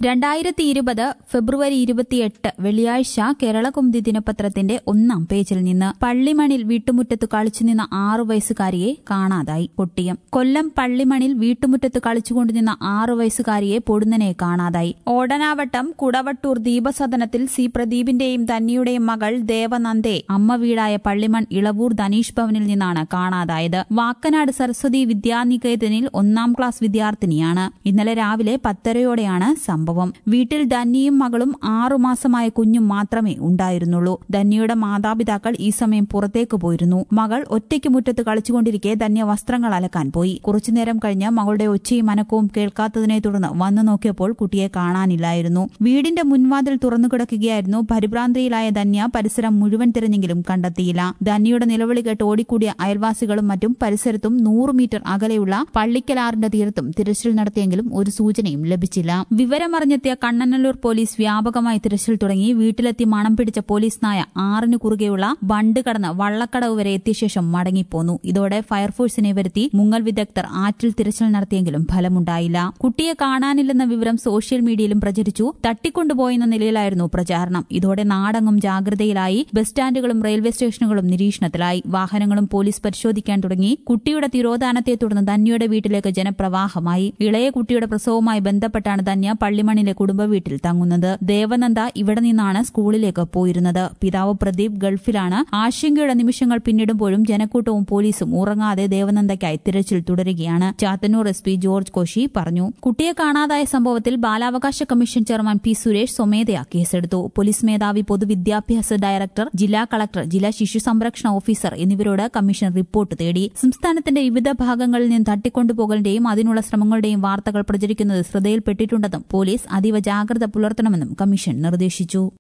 രണ്ടായിരത്തി ഇരുപത് ഫെബ്രുവരി ഇരുപത്തിയെട്ട് വെള്ളിയാഴ്ച കേരളകുമുദി ദിനപത്രത്തിന്റെ ഒന്നാം പേജിൽ നിന്ന് പള്ളിമണിൽ വീട്ടുമുറ്റത്ത് കളിച്ചുനിന്ന ആറു വയസ്സുകാരിയെ കാണാതായി കൊട്ടിയം കൊല്ലം പള്ളിമണിൽ വീട്ടുമുറ്റത്ത് കളിച്ചുകൊണ്ടുനിന്ന ആറു വയസ്സുകാരിയെ പൊടുന്നനെ കാണാതായി ഓടനാവട്ടം കുടവട്ടൂർ ദീപസദനത്തിൽ സി പ്രദീപിന്റെയും തന്നിയുടെയും മകൾ ദേവനന്ദെ അമ്മ വീടായ പള്ളിമൺ ഇളവൂർ ധനീഷ് ഭവനിൽ നിന്നാണ് കാണാതായത് വാക്കനാട് സരസ്വതി വിദ്യാനികേതനിൽ ഒന്നാം ക്ലാസ് വിദ്യാർത്ഥിനിയാണ് ഇന്നലെ രാവിലെ പത്തരയോടെയാണ് സംഭവം വീട്ടിൽ ധന്യയും മകളും ആറുമാസമായ കുഞ്ഞും മാത്രമേ ഉണ്ടായിരുന്നുള്ളൂ ധന്യയുടെ മാതാപിതാക്കൾ ഈ സമയം പുറത്തേക്ക് പോയിരുന്നു മകൾ ഒറ്റയ്ക്ക് മുറ്റത്ത് കളിച്ചുകൊണ്ടിരിക്കെ ധന്യ വസ്ത്രങ്ങൾ അലക്കാൻ പോയി കുറച്ചുനേരം കഴിഞ്ഞ് മകളുടെ ഒച്ചയും അനക്കവും കേൾക്കാത്തതിനെ തുടർന്ന് വന്നു നോക്കിയപ്പോൾ കുട്ടിയെ കാണാനില്ലായിരുന്നു വീടിന്റെ മുൻവാതിൽ തുറന്നു കിടക്കുകയായിരുന്നു പരിഭ്രാന്തിയിലായ ധന്യ പരിസരം മുഴുവൻ തിരഞ്ഞെങ്കിലും കണ്ടെത്തിയില്ല ധന്യയുടെ നിലവിളി കേട്ട് ഓടിക്കൂടിയ അയൽവാസികളും മറ്റും പരിസരത്തും നൂറ് മീറ്റർ അകലെയുള്ള പള്ളിക്കലാറിന്റെ തീരത്തും തിരച്ചിൽ നടത്തിയെങ്കിലും ഒരു സൂചനയും ലഭിച്ചില്ല വിവരമറിഞ്ഞെത്തിയ കണ്ണനല്ലൂർ പോലീസ് വ്യാപകമായി തിരച്ചിൽ തുടങ്ങി വീട്ടിലെത്തി മണം പിടിച്ച പോലീസ് നായ ആറിന് കുറുകെയുള്ള ബണ്ട് കടന്ന് വള്ളക്കടവ് വരെ എത്തിയ ശേഷം മടങ്ങിപ്പോന്നു ഇതോടെ ഫയർഫോഴ്സിനെ വരുത്തി മുങ്ങൽ വിദഗ്ധർ ആറ്റിൽ തിരച്ചിൽ നടത്തിയെങ്കിലും ഫലമുണ്ടായില്ല കുട്ടിയെ കാണാനില്ലെന്ന വിവരം സോഷ്യൽ മീഡിയയിലും പ്രചരിച്ചു തട്ടിക്കൊണ്ടുപോയെന്ന നിലയിലായിരുന്നു പ്രചാരണം ഇതോടെ നാടെങ്ങും ജാഗ്രതയിലായി ബസ് സ്റ്റാൻഡുകളും റെയിൽവേ സ്റ്റേഷനുകളും നിരീക്ഷണത്തിലായി വാഹനങ്ങളും പോലീസ് പരിശോധിക്കാൻ തുടങ്ങി കുട്ടിയുടെ തിരോധാനത്തെ തുടർന്ന് ധന്യയുടെ വീട്ടിലേക്ക് ജനപ്രവാഹമായി ഇളയ കുട്ടിയുടെ പ്രസവവുമായി ബന്ധപ്പെട്ടാണ് ധന്യ പള്ളിമണിലെ കുടുംബ വീട്ടിൽ തങ്ങുന്നത് ദേവനന്ദ ഇവിടെ നിന്നാണ് സ്കൂളിലേക്ക് പോയിരുന്നത് പിതാവ് പ്രദീപ് ഗൾഫിലാണ് ആശങ്കയുടെ നിമിഷങ്ങൾ പിന്നിടുമ്പോഴും ജനക്കൂട്ടവും പോലീസും ഉറങ്ങാതെ ദേവനന്ദയ്ക്കായി തിരച്ചിൽ തുടരുകയാണ് Chathannoor S P George Koshy പറഞ്ഞു കുട്ടിയെ കാണാതായ സംഭവത്തിൽ ബാലാവകാശ കമ്മീഷൻ ചെയർമാൻ പി സുരേഷ് സ്വമേധയാ കേസെടുത്തു പോലീസ് മേധാവി പൊതുവിദ്യാഭ്യാസ ഡയറക്ടർ ജില്ലാ കളക്ടർ ജില്ലാ ശിശു സംരക്ഷണ ഓഫീസർ എന്നിവരോട് കമ്മീഷൻ റിപ്പോർട്ട് തേടി സംസ്ഥാനത്തിന്റെ വിവിധ ഭാഗങ്ങളിൽ നിന്ന് തട്ടിക്കൊണ്ടുപോകലിന്റെയും അതിനുള്ള ശ്രമങ്ങളുടെയും വാർത്തകൾ പ്രചരിക്കുന്നത് ശ്രദ്ധയിൽപ്പെട്ടിട്ടുണ്ടെന്നും പോലീസ് അതീവ ജാഗ്രത പുലർത്തണമെന്നും കമ്മീഷൻ നിർദ്ദേശിച്ചു